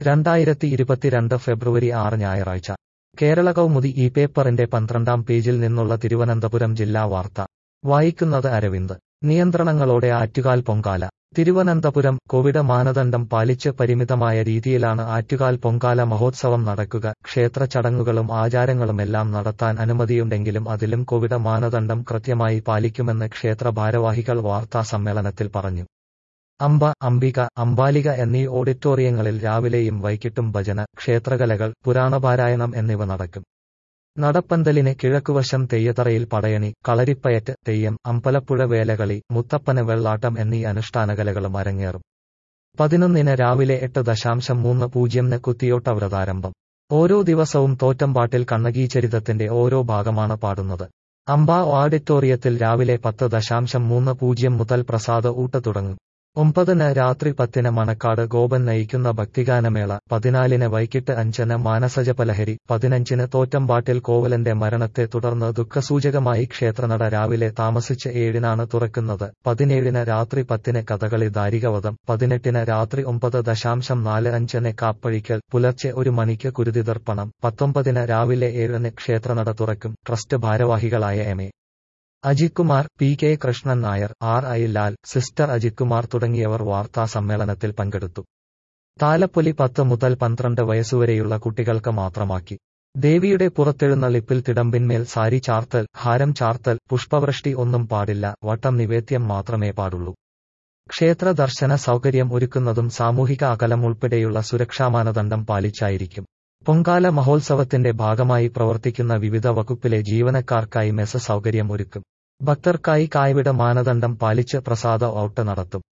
രണ്ടായിരത്തി ഇരുപത്തിരണ്ട് ഫെബ്രുവരി ആറ് ഞായറാഴ്ച കേരള കൗമുദി ഈ പേപ്പറിന്റെ പന്ത്രണ്ടാം പേജിൽ നിന്നുള്ള തിരുവനന്തപുരം ജില്ലാ വാർത്ത വായിക്കുന്നത് അരവിന്ദ് നിയന്ത്രണങ്ങളോടെ ആറ്റുകാൽ പൊങ്കാല തിരുവനന്തപുരം കോവിഡ് മാനദണ്ഡം പാലിച്ച് പരിമിതമായ രീതിയിലാണ് ആറ്റുകാൽ പൊങ്കാല മഹോത്സവം നടക്കുക ക്ഷേത്ര ചടങ്ങുകളും ആചാരങ്ങളുമെല്ലാം നടത്താൻ അനുമതിയുണ്ടെങ്കിലും അതിലും കോവിഡ് മാനദണ്ഡം കൃത്യമായി പാലിക്കുമെന്ന് ക്ഷേത്ര ഭാരവാഹികൾ വാർത്താ സമ്മേളനത്തിൽ പറഞ്ഞു അമ്പ അംബിക അംബാലിക എന്നീ ഓഡിറ്റോറിയങ്ങളിൽ രാവിലെയും വൈകിട്ടും ഭജന ക്ഷേത്രകലകൾ പുരാണപാരായണം എന്നിവ നടക്കും നടപ്പന്തലിന് കിഴക്കുവശം തെയ്യതറയിൽ പടയണി കളരിപ്പയറ്റ് തെയ്യം അമ്പലപ്പുഴ വേലകളി മുത്തപ്പന വെള്ളാട്ടം എന്നീ അനുഷ്ഠാനകലകളും അരങ്ങേറും പതിനൊന്നിന് രാവിലെ എട്ട് ദശാംശം മൂന്ന് പൂജ്യംന് കുത്തിയോട്ട വ്രതാരംഭം ഓരോ ദിവസവും തോറ്റംപാട്ടിൽ കണ്ണകീചരിതത്തിന്റെ ഓരോ ഭാഗമാണ് പാടുന്നത് അമ്പ ഓഡിറ്റോറിയത്തിൽ രാവിലെ പത്ത് ദശാംശം മൂന്ന് പൂജ്യം മുതൽ പ്രസാദ ഊട്ട് തുടങ്ങും ഒമ്പതിന് രാത്രി പത്തിന് മണക്കാട് ഗോപൻ നയിക്കുന്ന ഭക്തിഗാനമേള പതിനാലിന് വൈകിട്ട് അഞ്ചിന് മാനസജപലഹരി പതിനഞ്ചിന് തോറ്റംപാട്ടിൽ കോവലന്റെ മരണത്തെ തുടർന്ന് ദുഃഖസൂചകമായി ക്ഷേത്രനട രാവിലെ താമസിച്ച് ഏഴിനാണ് തുറക്കുന്നത് പതിനേഴിന് രാത്രി പത്തിന് കഥകളി ദാരികവധം പതിനെട്ടിന് രാത്രി ഒമ്പത് ദശാംശം നാല് അഞ്ചിന് കാപ്പഴിക്കൽ പുലർച്ചെ ഒരു മണിക്ക് കുരുതിതർപ്പണം പത്തൊമ്പതിന് രാവിലെ ഏഴിന് ക്ഷേത്രനട തുറക്കും ട്രസ്റ്റ് ഭാരവാഹികളായ M A Ajith Kumar P K Krishnan Nair R I Lal sister Ajith Kumar തുടങ്ങിയവർ വാർത്താ സമ്മേളനത്തിൽ പങ്കെടുത്തു താലപ്പൊലി പത്ത് മുതൽ പന്ത്രണ്ട് വയസ്സുവരെയുള്ള കുട്ടികൾക്ക് മാത്രമാക്കി ദേവിയുടെ പുറത്തെഴുന്നള്ളിപ്പിൽ തിടമ്പിന്മേൽ സാരി ചാർത്തൽ ഹാരം ചാർത്തൽ പുഷ്പവൃഷ്ടി ഒന്നും പാടില്ല വട്ടം നിവേദ്യം മാത്രമേ പാടുള്ളൂ ക്ഷേത്ര ദർശന സൗകര്യം ഒരുക്കുന്നതും സാമൂഹിക അകലം ഉൾപ്പെടെയുള്ള സുരക്ഷാ മാനദണ്ഡം പാലിച്ചായിരിക്കും പൊങ്കാല മഹോത്സവത്തിന്റെ ഭാഗമായി പ്രവർത്തിക്കുന്ന വിവിധ വകുപ്പിലെ ജീവനക്കാർക്കായി മെസ് സൗകര്യം ഒരുക്കും ഭക്തർക്കായി കായ്വിട മാനദണ്ഡം പാലിച്ച് പ്രസാദ ഔട്ട് നടത്തും